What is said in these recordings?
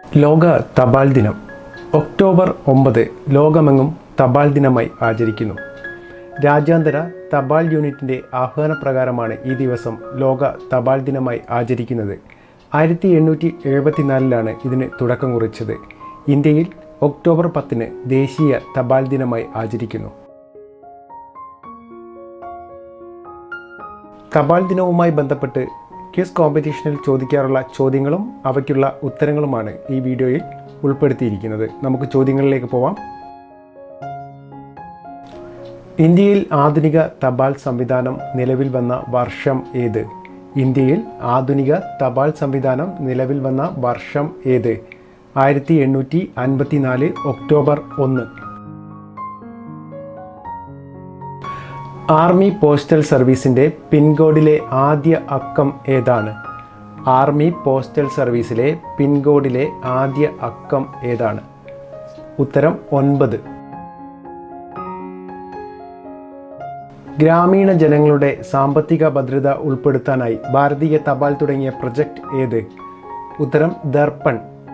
ലോക തപാൽ ദിനം ഒക്ടോബർ ഒമ്പത് ലോകമെങ്ങും തപാൽ ദിനമായി ആചരിക്കുന്നു രാജ്യാന്തര തപാൽ യൂണിറ്റിൻ്റെ ആഹ്വാനപ്രകാരമാണ് ഈ ദിവസം ലോക തപാൽ ദിനമായി ആചരിക്കുന്നത് ആയിരത്തി എണ്ണൂറ്റി എഴുപത്തിനാലിലാണ് ഇതിന് തുടക്കം കുറിച്ചത് ഇന്ത്യയിൽ ഒക്ടോബർ പത്തിന് ദേശീയ തപാൽ ദിനമായി ആചരിക്കുന്നു തപാൽ ദിനവുമായി ബന്ധപ്പെട്ട് ക്വിസ് കോമ്പറ്റീഷനിൽ ചോദിക്കാറുള്ള ചോദ്യങ്ങളും അവയ്ക്കുള്ള ഉത്തരങ്ങളുമാണ് ഈ വീഡിയോയിൽ ഉൾപ്പെടുത്തിയിരിക്കുന്നത് നമുക്ക് ചോദ്യങ്ങളിലേക്ക് പോവാം ഇന്ത്യയിൽ ആധുനിക തപാൽ സംവിധാനം നിലവിൽ വന്ന വർഷം ഏത് ഇന്ത്യയിൽ ആധുനിക തപാൽ സംവിധാനം നിലവിൽ വന്ന വർഷം ഏത് ആയിരത്തി എണ്ണൂറ്റി അൻപത്തിനാല് ഒക്ടോബർ ഒന്ന് ആർമി പോസ്റ്റൽ സർവീസിൻ്റെ പിൻകോഡിലെ ആദ്യ അക്കം ഏതാണ് ആർമി പോസ്റ്റൽ സർവീസിലെ പിൻകോഡിലെ ആദ്യ അക്കം ഏതാണ് ഉത്തരം ഒൻപത് ഗ്രാമീണ ജനങ്ങളുടെ സാമ്പത്തിക ഭദ്രത ഉൾപ്പെടുത്താനായി ഭാരതീയ തപാൽ തുടങ്ങിയ പ്രൊജക്ട് ഏത് ഉത്തരം ദർപ്പൺ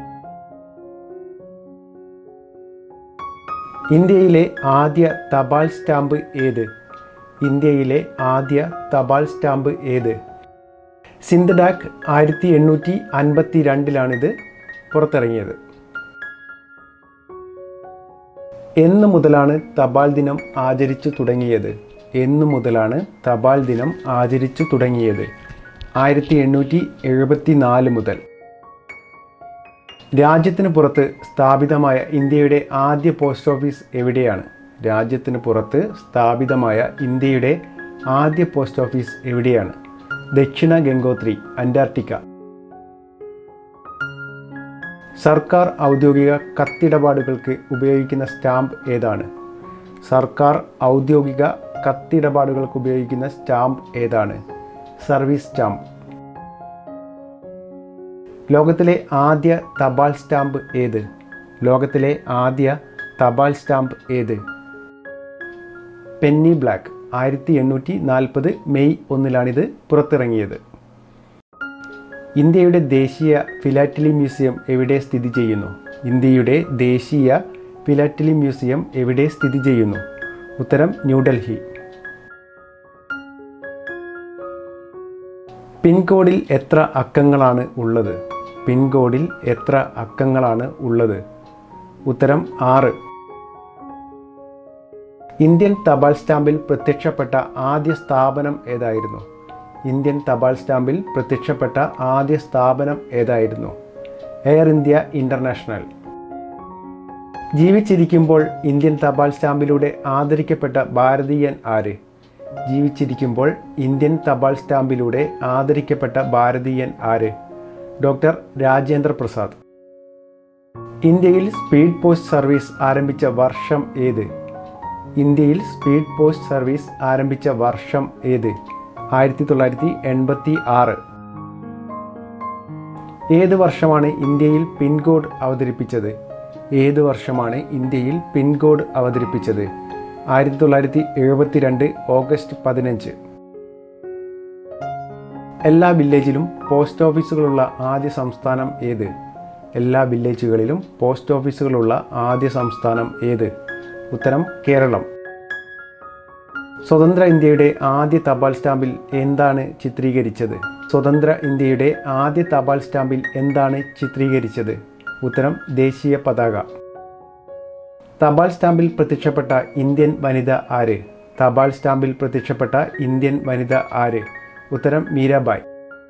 ഇന്ത്യയിലെ ആദ്യ തപാൽ സ്റ്റാമ്പ് ഏത് ഇന്ത്യയിലെ ആദ്യ തപാൽ സ്റ്റാമ്പ് ഏത് സിന്തഡാക് ആയിരത്തി എണ്ണൂറ്റി അൻപത്തി രണ്ടിലാണിത് പുറത്തിറങ്ങിയത് എന്ന് മുതലാണ് തപാൽ ദിനം ആചരിച്ചു തുടങ്ങിയത് എന്ന് മുതലാണ് തപാൽ ദിനം ആചരിച്ചു തുടങ്ങിയത് ആയിരത്തി എണ്ണൂറ്റി എഴുപത്തി നാല് മുതൽ രാജ്യത്തിന് പുറത്ത് സ്ഥാപിതമായ ഇന്ത്യയുടെ ആദ്യ പോസ്റ്റ് ഓഫീസ് എവിടെയാണ് രാജ്യത്തിന് പുറത്ത് സ്ഥാപിതമായ ഇന്ത്യയുടെ ആദ്യ പോസ്റ്റ് ഓഫീസ് എവിടെയാണ് ദക്ഷിണ ഗംഗോത്രി അന്റാർട്ടിക്ക സർക്കാർ ഔദ്യോഗിക കത്തിടപാടുകൾക്ക് ഉപയോഗിക്കുന്ന സ്റ്റാമ്പ് ഏതാണ് സർക്കാർ ഔദ്യോഗിക കത്തിടപാടുകൾക്ക് ഉപയോഗിക്കുന്ന സ്റ്റാമ്പ് ഏതാണ് സർവീസ് സ്റ്റാമ്പ് ലോകത്തിലെ ആദ്യ തപാൽ സ്റ്റാമ്പ് ഏത് ലോകത്തിലെ ആദ്യ തപാൽ സ്റ്റാമ്പ് ഏത് പെന്നി ബ്ലാക്ക് ആയിരത്തി എണ്ണൂറ്റി നാൽപ്പത് മെയ് ഒന്നിലാണിത് പുറത്തിറങ്ങിയത് ഇന്ത്യയുടെ ദേശീയ ഫിലാറ്റലി മ്യൂസിയം എവിടെ സ്ഥിതി ചെയ്യുന്നു ഇന്ത്യയുടെ ദേശീയ ഫിലാറ്റലി മ്യൂസിയം എവിടെ സ്ഥിതി ചെയ്യുന്നു ഉത്തരം ന്യൂഡൽഹി പിൻകോഡിൽ എത്ര അക്കങ്ങളാണ് ഉള്ളത് പിൻകോഡിൽ എത്ര അക്കങ്ങളാണ് ഉള്ളത് ഉത്തരം ആറ് ഇന്ത്യൻ തപാൽ സ്റ്റാമ്പിൽ പ്രത്യക്ഷപ്പെട്ട ആദ്യ സ്ഥാപനം ഏതായിരുന്നു ഇന്ത്യൻ തപാൽ സ്റ്റാമ്പിൽ പ്രത്യക്ഷപ്പെട്ട ആദ്യ സ്ഥാപനം ഏതായിരുന്നു എയർ ഇന്ത്യ ഇൻ്റർനാഷണൽ ജീവിച്ചിരിക്കുമ്പോൾ ഇന്ത്യൻ തപാൽ സ്റ്റാമ്പിലൂടെ ആദരിക്കപ്പെട്ട ഭാരതീയൻ ആര് ജീവിച്ചിരിക്കുമ്പോൾ ഇന്ത്യൻ തപാൽ സ്റ്റാമ്പിലൂടെ ആദരിക്കപ്പെട്ട ഭാരതീയൻ ആര് ഡോക്ടർ രാജേന്ദ്ര പ്രസാദ് ഇന്ത്യയിൽ സ്പീഡ് പോസ്റ്റ് സർവീസ് ആരംഭിച്ച വർഷം ഏത് ഇന്ത്യയിൽ സ്പീഡ് പോസ്റ്റ് സർവീസ് ആരംഭിച്ച വർഷം ഏത് ആയിരത്തി തൊള്ളായിരത്തി എൺപത്തി ആറ് ഏത് വർഷമാണ് ഇന്ത്യയിൽ പിൻകോഡ് അവതരിപ്പിച്ചത് ഏത് വർഷമാണ് ഇന്ത്യയിൽ പിൻകോഡ് അവതരിപ്പിച്ചത് ആയിരത്തി തൊള്ളായിരത്തി എഴുപത്തി രണ്ട് ഓഗസ്റ്റ് പതിനഞ്ച് എല്ലാ വില്ലേജിലും പോസ്റ്റ് ഓഫീസുകളുള്ള ആദ്യ സംസ്ഥാനം ഏത് എല്ലാ വില്ലേജുകളിലും പോസ്റ്റ് ഓഫീസുകളുള്ള ആദ്യ സംസ്ഥാനം ഏത് ഉത്തരം കേരളം സ്വതന്ത്ര ഇന്ത്യയുടെ ആദ്യ തപാൽ സ്റ്റാമ്പിൽ എന്താണ് ചിത്രീകരിച്ചത് സ്വതന്ത്ര ഇന്ത്യയുടെ ആദ്യ തപാൽ സ്റ്റാമ്പിൽ എന്താണ് ചിത്രീകരിച്ചത് ഉത്തരം ദേശീയ പതാക തപാൽ സ്റ്റാമ്പിൽ പ്രത്യക്ഷപ്പെട്ട ഇന്ത്യൻ വനിത ആര് തപാൽ സ്റ്റാമ്പിൽ പ്രത്യക്ഷപ്പെട്ട ഇന്ത്യൻ വനിത ആര് ഉത്തരം മീരാബായ്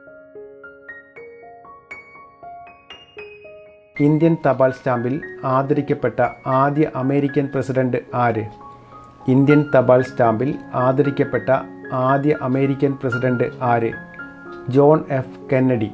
ഇന്ത്യൻ തപാൽ സ്റ്റാമ്പിൽ ആദരിക്കപ്പെട്ട ആദ്യ അമേരിക്കൻ പ്രസിഡന്റ് ആര് ഇന്ത്യൻ തപാൽ സ്റ്റാമ്പിൽ ആദരിക്കപ്പെട്ട ആദ്യ അമേരിക്കൻ പ്രസിഡന്റ് ആര് ജോൺ എഫ് കെന്നഡി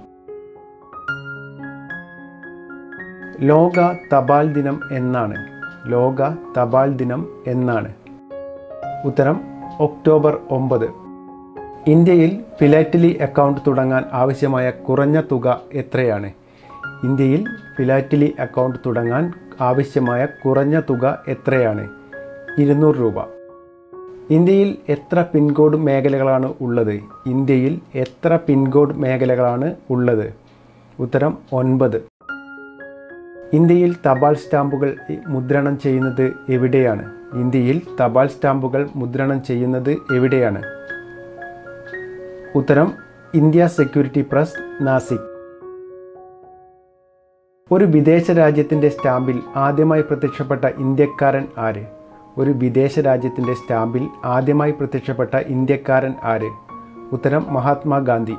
ലോക തപാൽ ദിനം എന്നാണ് ലോക തപാൽ ദിനം എന്നാണ് ഉത്തരം ഒക്ടോബർ ഒമ്പത് ഇന്ത്യയിൽ ഫിലാറ്റലി അക്കൗണ്ട് തുടങ്ങാൻ ആവശ്യമായ കുറഞ്ഞ തുക എത്രയാണ് ഇന്ത്യയിൽ ഫിലാറ്റലി അക്കൗണ്ട് തുടങ്ങാൻ ആവശ്യമായ കുറഞ്ഞ തുക എത്രയാണ് ഇരുന്നൂറ് രൂപ ഇന്ത്യയിൽ എത്ര പിൻകോഡ് മേഖലകളാണ് ഉള്ളത് ഇന്ത്യയിൽ എത്ര പിൻകോഡ് മേഖലകളാണ് ഉള്ളത് ഉത്തരം ഒൻപത് ഇന്ത്യയിൽ തപാൽ സ്റ്റാമ്പുകൾ മുദ്രണം ചെയ്യുന്നത് എവിടെയാണ് ഇന്ത്യയിൽ തപാൽ സ്റ്റാമ്പുകൾ മുദ്രണം ചെയ്യുന്നത് എവിടെയാണ് ഉത്തരം ഇന്ത്യ സെക്യൂരിറ്റി പ്രസ് നാസിക് ഒരു വിദേശ രാജ്യത്തിൻ്റെ സ്റ്റാമ്പിൽ ആദ്യമായി പ്രത്യക്ഷപ്പെട്ട ഇന്ത്യക്കാരൻ ആര് ഒരു വിദേശ രാജ്യത്തിൻ്റെ സ്റ്റാമ്പിൽ ആദ്യമായി പ്രത്യക്ഷപ്പെട്ട ഇന്ത്യക്കാരൻ ആര് ഉത്തരം മഹാത്മാഗാന്ധി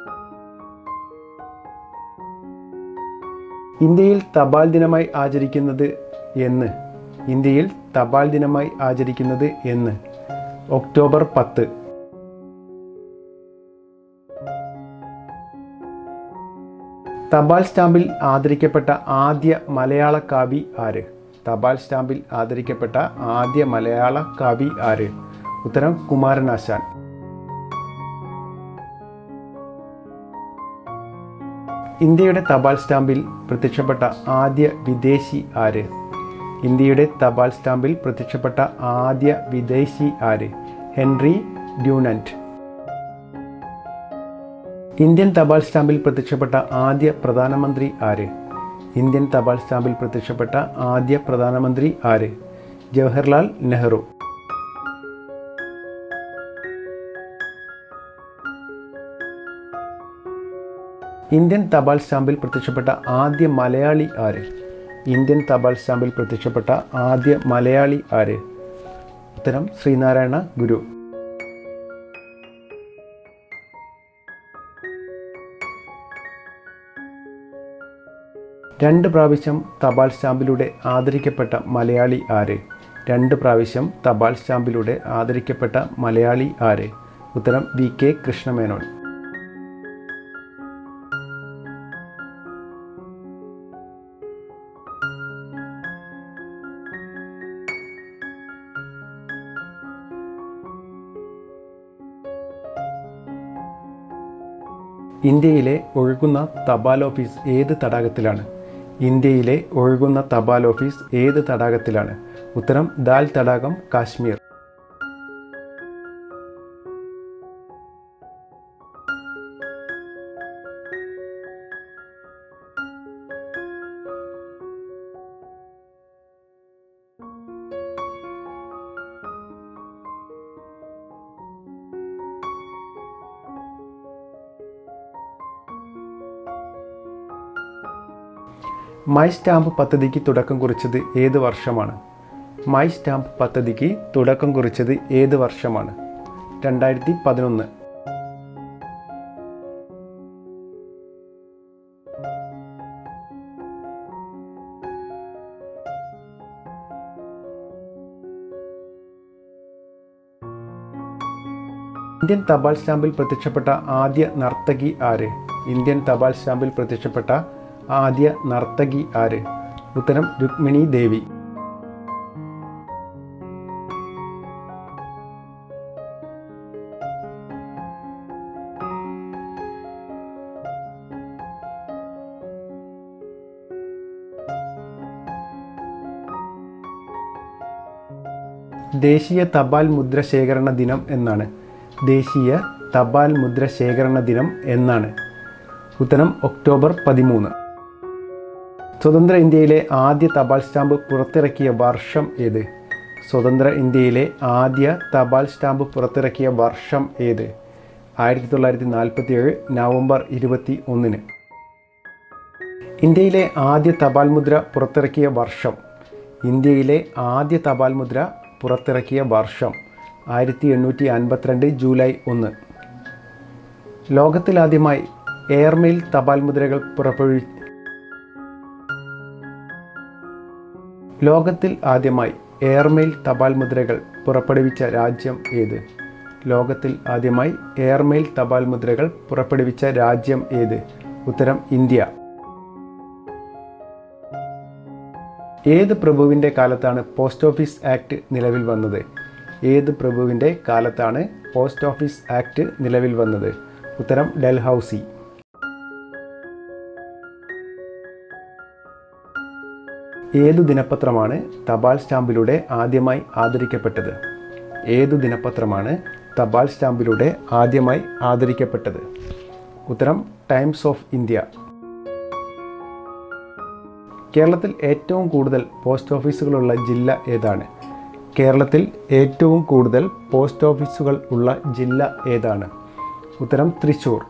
ഇന്ത്യയിൽ തപാൽ ദിനമായി ആചരിക്കുന്നത് എന്ന് ഇന്ത്യയിൽ തപാൽ ദിനമായി ആചരിക്കുന്നത് എന്ന് ഒക്ടോബർ പത്ത് തപാൽ സ്റ്റാമ്പിൽ ആദരിക്കപ്പെട്ട ആദ്യ മലയാള കാവി ആര് തപാൽ സ്റ്റാമ്പിൽ ആദരിക്കപ്പെട്ട ആദ്യ മലയാള കാവി ആര് ഉത്തരം കുമാരനാശാൻ ഇന്ത്യയുടെ തപാൽ സ്റ്റാമ്പിൽ പ്രത്യക്ഷപ്പെട്ട ആദ്യ വിദേശി ആര് ഇന്ത്യയുടെ തപാൽ സ്റ്റാമ്പിൽ പ്രത്യക്ഷപ്പെട്ട ആദ്യ വിദേശി ആര് ഹെൻറി ഡ്യൂനന്റ് ഇന്ത്യൻ തപാൽ സ്റ്റാമ്പിൽ പ്രത്യക്ഷപ്പെട്ട ആദ്യ പ്രധാനമന്ത്രി ആര് ഇന്ത്യൻ തപാൽ സ്റ്റാമ്പിൽ പ്രത്യക്ഷപ്പെട്ട ആദ്യ പ്രധാനമന്ത്രി ആര് ജവഹർലാൽ നെഹ്റു ഇന്ത്യൻ തപാൽ സ്റ്റാമ്പിൽ പ്രത്യക്ഷപ്പെട്ട ആദ്യ മലയാളി ആര് ഇന്ത്യൻ തപാൽ സ്റ്റാമ്പിൽ പ്രത്യക്ഷപ്പെട്ട ആദ്യ മലയാളി ആര് ഉത്തരം ശ്രീനാരായണ ഗുരു രണ്ട് പ്രാവശ്യം തപാൽ സ്റ്റാമ്പിലൂടെ ആദരിക്കപ്പെട്ട മലയാളി ആര് രണ്ട് പ്രാവശ്യം തപാൽ സ്റ്റാമ്പിലൂടെ ആദരിക്കപ്പെട്ട മലയാളി ആര് ഉത്തരം വി കെ കൃഷ്ണമേനോൻ ഇന്ത്യയിലെ ഒഴുകുന്ന തപാൽ ഓഫീസ് ഏത് തടാകത്തിലാണ് ഇന്ത്യയിലെ ഒഴുകുന്ന തപാൽ ഓഫീസ് ഏത് തടാകത്തിലാണ് ഉത്തരം ദാൽ തടാകം കാശ്മീർ മൈ സ്റ്റാമ്പ് പദ്ധതിക്ക് തുടക്കം കുറിച്ചത് ഏത് വർഷമാണ് മൈ സ്റ്റാമ്പ് പദ്ധതിക്ക് തുടക്കം കുറിച്ചത് ഏത് വർഷമാണ് രണ്ടായിരത്തി പതിനൊന്ന് ഇന്ത്യൻ തപാൽ സ്റ്റാമ്പിൽ പ്രത്യക്ഷപ്പെട്ട ആദ്യ നർത്തകി ആര് ഇന്ത്യൻ തപാൽ സ്റ്റാമ്പിൽ പ്രത്യക്ഷപ്പെട്ട ആദ്യ നർത്തകി ആര് ഉത്തരം രുക്മിണി ദേവി ദേശീയ തപാൽ മുദ്ര ശേഖരണ ദിനം എന്നാണ് ദേശീയ തപാൽ മുദ്ര ശേഖരണ ദിനം എന്നാണ് ഉത്തരം ഒക്ടോബർ പതിമൂന്ന് സ്വതന്ത്ര ഇന്ത്യയിലെ ആദ്യ തപാൽ സ്റ്റാമ്പ് പുറത്തിറക്കിയ വർഷം ഏത് സ്വതന്ത്ര ഇന്ത്യയിലെ ആദ്യ തപാൽ സ്റ്റാമ്പ് പുറത്തിറക്കിയ വർഷം ഏത് ആയിരത്തി തൊള്ളായിരത്തി നാൽപ്പത്തി ഏഴ് നവംബർ ഇരുപത്തി ഒന്നിന് ഇന്ത്യയിലെ ആദ്യ തപാൽ മുദ്ര പുറത്തിറക്കിയ വർഷം ഇന്ത്യയിലെ ആദ്യ തപാൽ മുദ്ര പുറത്തിറക്കിയ വർഷം ആയിരത്തി എണ്ണൂറ്റി അൻപത്തിരണ്ട് ജൂലൈ ഒന്ന് ലോകത്തിലാദ്യമായി എയർമെയിൽ തപാൽ മുദ്രകൾ പുറപ്പെടുവി ലോകത്തിൽ ആദ്യമായി എയർമെയിൽ തപാൽ മുദ്രകൾ പുറപ്പെടുവിച്ച രാജ്യം ഏത് ലോകത്തിൽ ആദ്യമായി എയർമെയിൽ തപാൽ മുദ്രകൾ പുറപ്പെടുവിച്ച രാജ്യം ഏത് ഉത്തരം ഇന്ത്യ ഏത് പ്രഭുവിൻ്റെ കാലത്താണ് പോസ്റ്റ് ഓഫീസ് ആക്ട് നിലവിൽ വന്നത് ഏത് പ്രഭുവിൻ്റെ കാലത്താണ് പോസ്റ്റ് ഓഫീസ് ആക്ട് നിലവിൽ വന്നത് ഉത്തരം ഡൽഹൌസി ഏതു ദിനപത്രമാണ് തപാൽ സ്റ്റാമ്പിലൂടെ ആദ്യമായി ആദരിക്കപ്പെട്ടത് ഏതു ദിനപത്രമാണ് തപാൽ സ്റ്റാമ്പിലൂടെ ആദ്യമായി ആദരിക്കപ്പെട്ടത് ഉത്തരം ടൈംസ് ഓഫ് ഇന്ത്യ കേരളത്തിൽ ഏറ്റവും കൂടുതൽ പോസ്റ്റ് ഓഫീസുകളുള്ള ജില്ല ഏതാണ് കേരളത്തിൽ ഏറ്റവും കൂടുതൽ പോസ്റ്റ് ഓഫീസുകൾ ഉള്ള ജില്ല ഏതാണ് ഉത്തരം തൃശ്ശൂർ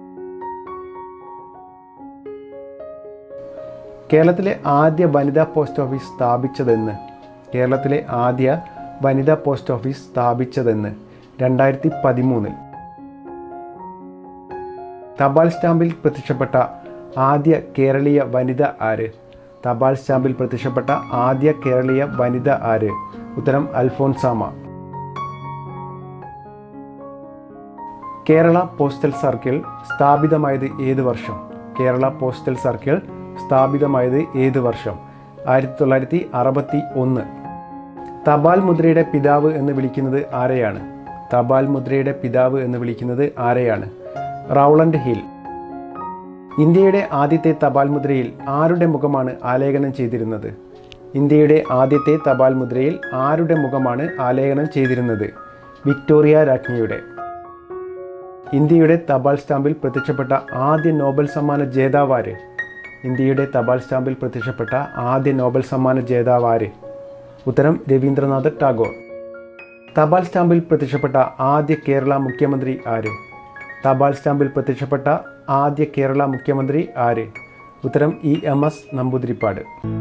കേരളത്തിലെ ആദ്യ വനിതാ പോസ്റ്റ് ഓഫീസ് സ്ഥാപിച്ചതെന്ന് കേരളത്തിലെ ആദ്യ വനിതാ പോസ്റ്റ് ഓഫീസ് സ്ഥാപിച്ചതെന്ന് രണ്ടായിരത്തി പതിമൂന്നിൽ തപാൽ സ്റ്റാമ്പിൽ പ്രത്യക്ഷപ്പെട്ട ആദ്യ കേരളീയ വനിത ആര് തപാൽ സ്റ്റാമ്പിൽ പ്രത്യക്ഷപ്പെട്ട ആദ്യ കേരളീയ വനിത ആര് ഉത്തരം അൽഫോൻസാമ കേരള പോസ്റ്റൽ സർക്കിൾ സ്ഥാപിതമായത് ഏത് വർഷം കേരള പോസ്റ്റൽ സർക്കിൾ സ്ഥാപിതമായത് ഏത് വർഷം ആയിരത്തി തൊള്ളായിരത്തി അറുപത്തി ഒന്ന് തപാൽ മുദ്രയുടെ പിതാവ് എന്ന് വിളിക്കുന്നത് ആരെയാണ് തപാൽ മുദ്രയുടെ പിതാവ് എന്ന് വിളിക്കുന്നത് ആരെയാണ് റൗളണ്ട് ഹിൽ ഇന്ത്യയുടെ ആദ്യത്തെ തപാൽ മുദ്രയിൽ ആരുടെ മുഖമാണ് ആലേഖനം ചെയ്തിരുന്നത് ഇന്ത്യയുടെ ആദ്യത്തെ തപാൽ മുദ്രയിൽ ആരുടെ മുഖമാണ് ആലേഖനം ചെയ്തിരുന്നത് വിക്ടോറിയ രാജ്ഞിയുടെ ഇന്ത്യയുടെ തപാൽ സ്റ്റാമ്പിൽ പ്രത്യക്ഷപ്പെട്ട ആദ്യ നോബൽ സമ്മാന ജേതാവാര് ഇന്ത്യയുടെ തപാൽ സ്റ്റാമ്പിൽ പ്രത്യക്ഷപ്പെട്ട ആദ്യ നോബൽ സമ്മാന ജേതാവാര് ഉത്തരം രവീന്ദ്രനാഥ് ടാഗോർ തപാൽ സ്റ്റാമ്പിൽ പ്രത്യക്ഷപ്പെട്ട ആദ്യ കേരള മുഖ്യമന്ത്രി ആര് തപാൽ സ്റ്റാമ്പിൽ പ്രത്യക്ഷപ്പെട്ട ആദ്യ കേരള മുഖ്യമന്ത്രി ആര് ഉത്തരം ഇ എം എസ് നമ്പൂതിരിപ്പാട്